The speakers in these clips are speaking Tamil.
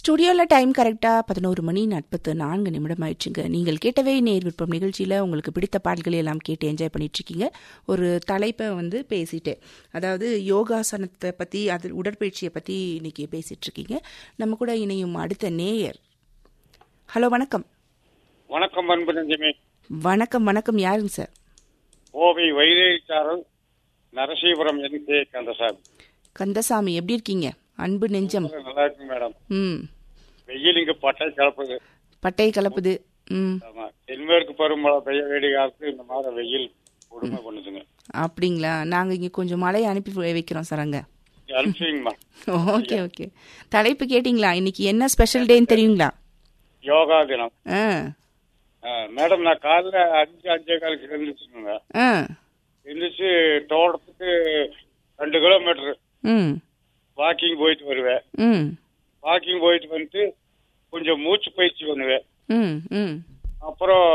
ஸ்டுடியோவில் டைம் கரெக்டாக பதினோரு மணி நாற்பத்து நான்கு நிமிடம் ஆயிடுச்சுங்க நீங்கள் கேட்டவே நேர் விருப்பம் நிகழ்ச்சியில் உங்களுக்கு பிடித்த பாடல்களை எல்லாம் கேட்டு என்ஜாய் பண்ணிட்டு இருக்கீங்க ஒரு தலைப்பை வந்து பேசிட்டேன் அதாவது யோகாசனத்தை பற்றி அது உடற்பயிற்சியை பற்றி இன்னைக்கு பேசிட்டு இருக்கீங்க நம்ம கூட இணையும் அடுத்த நேயர் ஹலோ வணக்கம் வணக்கம் அன்பு நெஞ்சமே வணக்கம் வணக்கம் யாருங்க சார் கோவை வைரேச்சாரல் நரசீபுரம் என் கே கந்தசாமி கந்தசாமி எப்படி இருக்கீங்க அன்பு நெஞ்சம் நல்லா இருக்கு மேடம் ம் வெயில் இங்க பட்டை கலப்புது பட்டை கலப்புது ம் ஆமா தென்மேற்கு பருவமழை பெய்ய வேண்டிய காலத்து இந்த மாதிரி வெயில் கொடுமை பண்ணுதுங்க அப்படிங்களா நாங்கள் இங்கே கொஞ்சம் மழையை அனுப்பி வை- வைக்கிறோம் சார் அங்கே அனுப்பிச்சிங்கம்மா ஓகே ஓகே தலைப்பு கேட்டிங்களா இன்னைக்கு என்ன ஸ்பெஷல் டேன்னு தெரியுங்களா யோகா தினம் ஆ ஆ, மேடம் நான் காலைல அஞ்சு அஞ்சே காலுக்கு எழுந்திரிச்சுங்க ஆ எழுந்திரிச்சு தோட்டத்துக்கு ரெண்டு கிலோமீட்டர் ம் வாக்கிங் போயிட்டு வருவேன் ம் வாக்கிங் போயிட்டு வந்துட்டு கொஞ்சம் மூச்சு பயிற்சி பண்ணுவேன் ம் ம் அப்புறம்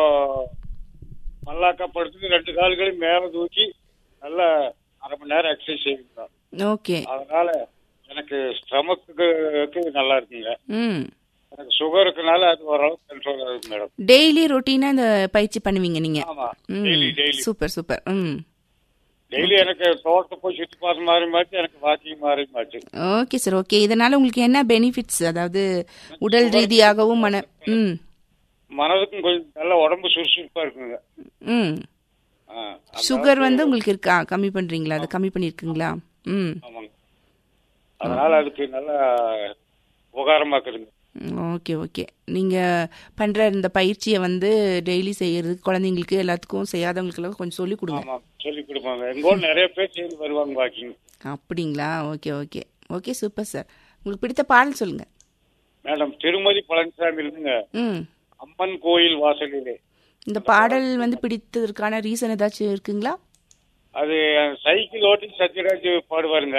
மல்லாக்கா படுத்துட்டு ரெண்டு கால்களையும் மேல தூக்கி நல்லா அரை மணி நேரம் எக்ஸசைஸ் செய்யணும் ஓகே அதனால எனக்கு ஸ்டமக்கு நல்லா இருக்குங்க ம் எனக்கு சுகர் இருக்கனால அது ஓரளவுக்கு கண்ட்ரோல் ஆகுது மேடம் டெய்லி ரொட்டீனாக இந்த பயிற்சி பண்ணுவீங்க நீங்கள் ஆமா டெய்லி ம் டெய்லி சூப்பர் சூப்பர் ம் டெய்லி எனக்கு தோட்டத்தை போய் சுத்தி பார்த்த மாதிரி மாச்சு எனக்கு வாக்கிங் மாதிரி மாச்சு ஓகே சார் ஓகே இதனால உங்களுக்கு என்ன பெனிஃபிட்ஸ் அதாவது உடல் ரீதியாகவும் மன ம் மனதுக்கும் கொஞ்சம் நல்ல உடம்பு சுறுசுறுப்பா இருக்குங்க ம் ஆ, அதனால சுகர் வந்து உங்களுக்கு இருக்கா கம்மி பண்ணுறீங்களா அதை கம்மி பண்ணியிருக்குங்களா ம் ஆமாங்க அதனால அதுக்கு நல்லா உபகாரமா இருக்குதுங்க ஓகே ஓகே நீங்கள் பண்ணுற இந்த பயிற்சியை வந்து டெய்லி செய்யறது குழந்தைங்களுக்கு எல்லாத்துக்கும் செய்யாதவங்களுக்கெல்லாம் கொஞ்சம் சொல்லிக் கொடுங்க ஆமா சொல்லி கொடுப்பாங்க எங்க ஊர்ல நிறைய பேர் சேர்ந்து வருவாங்க வாக்கிங் அப்படிங்களா okay okay okay super sir உங்களுக்கு பிடித்த பாடல் சொல்லுங்க மேடம் திருமதி பழனிசாமி இருந்துங்க ம் அம்மன் கோயில் வாசலிலே இந்த பாடல் வந்து பிடித்ததற்கான ரீசன் ஏதாச்சும் இருக்குங்களா அது சைக்கிள் ஓட்டி சத்யராஜ் பாடுவாருங்க